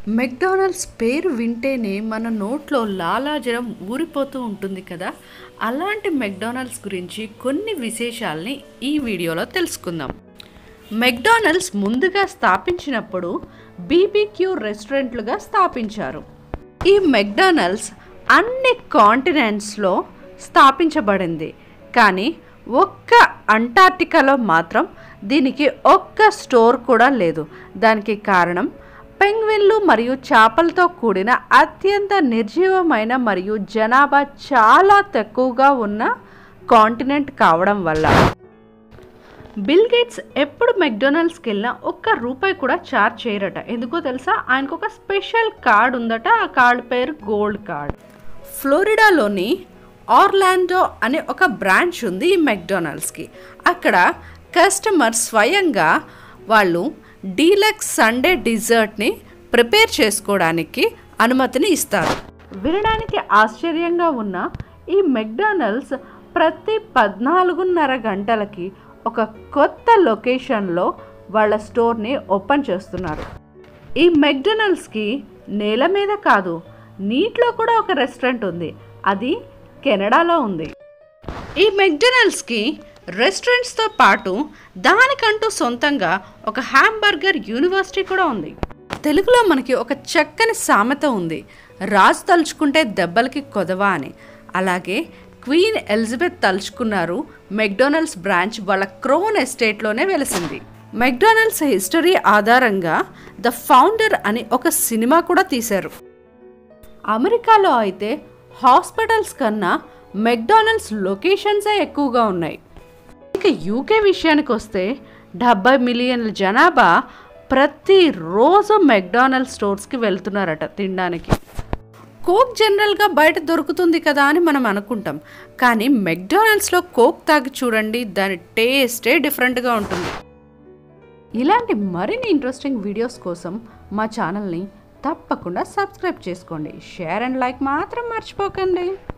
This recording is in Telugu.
మెక్డానల్డ్స్ పేరు వింటేనే మన నోట్లో లాలాజలం ఊరిపోతూ ఉంటుంది కదా అలాంటి మెక్డానల్డ్స్ గురించి కొన్ని విశేషాల్ని ఈ వీడియోలో తెలుసుకుందాం మెక్డానల్డ్స్ ముందుగా స్థాపించినప్పుడు బీబీక్యూ రెస్టారెంట్లుగా స్థాపించారు ఈ మెక్డానల్డ్స్ అన్ని కాంటినెంట్స్లో స్థాపించబడింది కానీ ఒక్క అంటార్టికాలో మాత్రం దీనికి ఒక్క స్టోర్ కూడా లేదు దానికి కారణం పెంగ్విన్లు మరియు చేపలతో కూడిన అత్యంత నిర్జీవమైన మరియు జనాభా చాలా తక్కువగా ఉన్న కాంటినెంట్ కావడం వల్ల బిల్ గేట్స్ ఎప్పుడు మెక్డొనాల్డ్స్కి వెళ్ళినా ఒక్క రూపాయి కూడా చార్జ్ చేయరట ఎందుకో తెలుసా ఆయనకు ఒక స్పెషల్ కార్డ్ ఉందట ఆ కార్డ్ పేరు గోల్డ్ కార్డ్ ఫ్లోరిడాలోని ఆర్లాండో అనే ఒక బ్రాంచ్ ఉంది ఈ మెక్డొనాల్డ్స్కి అక్కడ కస్టమర్ స్వయంగా వాళ్ళు డీలక్స్ సండే డిజర్ట్ని ప్రిపేర్ చేసుకోవడానికి అనుమతిని ఇస్తారు వినడానికి ఆశ్చర్యంగా ఉన్న ఈ మెక్డానల్డ్స్ ప్రతి పద్నాలుగున్నర గంటలకి ఒక కొత్త లొకేషన్లో వాళ్ళ స్టోర్ని ఓపెన్ చేస్తున్నారు ఈ మెక్డొనాల్డ్స్కి నేల మీద కాదు నీటిలో కూడా ఒక రెస్టారెంట్ ఉంది అది కెనడాలో ఉంది ఈ మెక్డొనాల్డ్స్కి రెస్టారెంట్స్తో పాటు దానికంటూ సొంతంగా ఒక హ్యాంబర్గర్ యూనివర్సిటీ కూడా ఉంది తెలుగులో మనకి ఒక చక్కని సామెత ఉంది రాజు తలుచుకుంటే దెబ్బలకి కొదవా అని అలాగే క్వీన్ ఎలిజబెత్ తలుచుకున్నారు మెక్డొనాల్డ్స్ బ్రాంచ్ వాళ్ళ క్రోన్ ఎస్టేట్లోనే వెలిసింది మెక్డొనాల్డ్స్ హిస్టరీ ఆధారంగా ద ఫౌండర్ అని ఒక సినిమా కూడా తీశారు అమెరికాలో అయితే హాస్పిటల్స్ కన్నా మెక్డానల్డ్స్ లొకేషన్సే ఎక్కువగా ఉన్నాయి ఇక యూకే విషయానికి వస్తే డెబ్బై మిలియన్ల జనాభా ప్రతిరోజు మెక్డానల్డ్ స్టోర్స్కి వెళ్తున్నారట తినడానికి కోక్ జనరల్గా బయట దొరుకుతుంది కదా అని మనం అనుకుంటాం కానీ మెక్డానల్డ్స్లో కోక్ తాగి చూడండి దాని టేస్టే డిఫరెంట్గా ఉంటుంది ఇలాంటి మరిన్ని ఇంట్రెస్టింగ్ వీడియోస్ కోసం మా ఛానల్ని తప్పకుండా సబ్స్క్రైబ్ చేసుకోండి షేర్ అండ్ లైక్ మాత్రం మర్చిపోకండి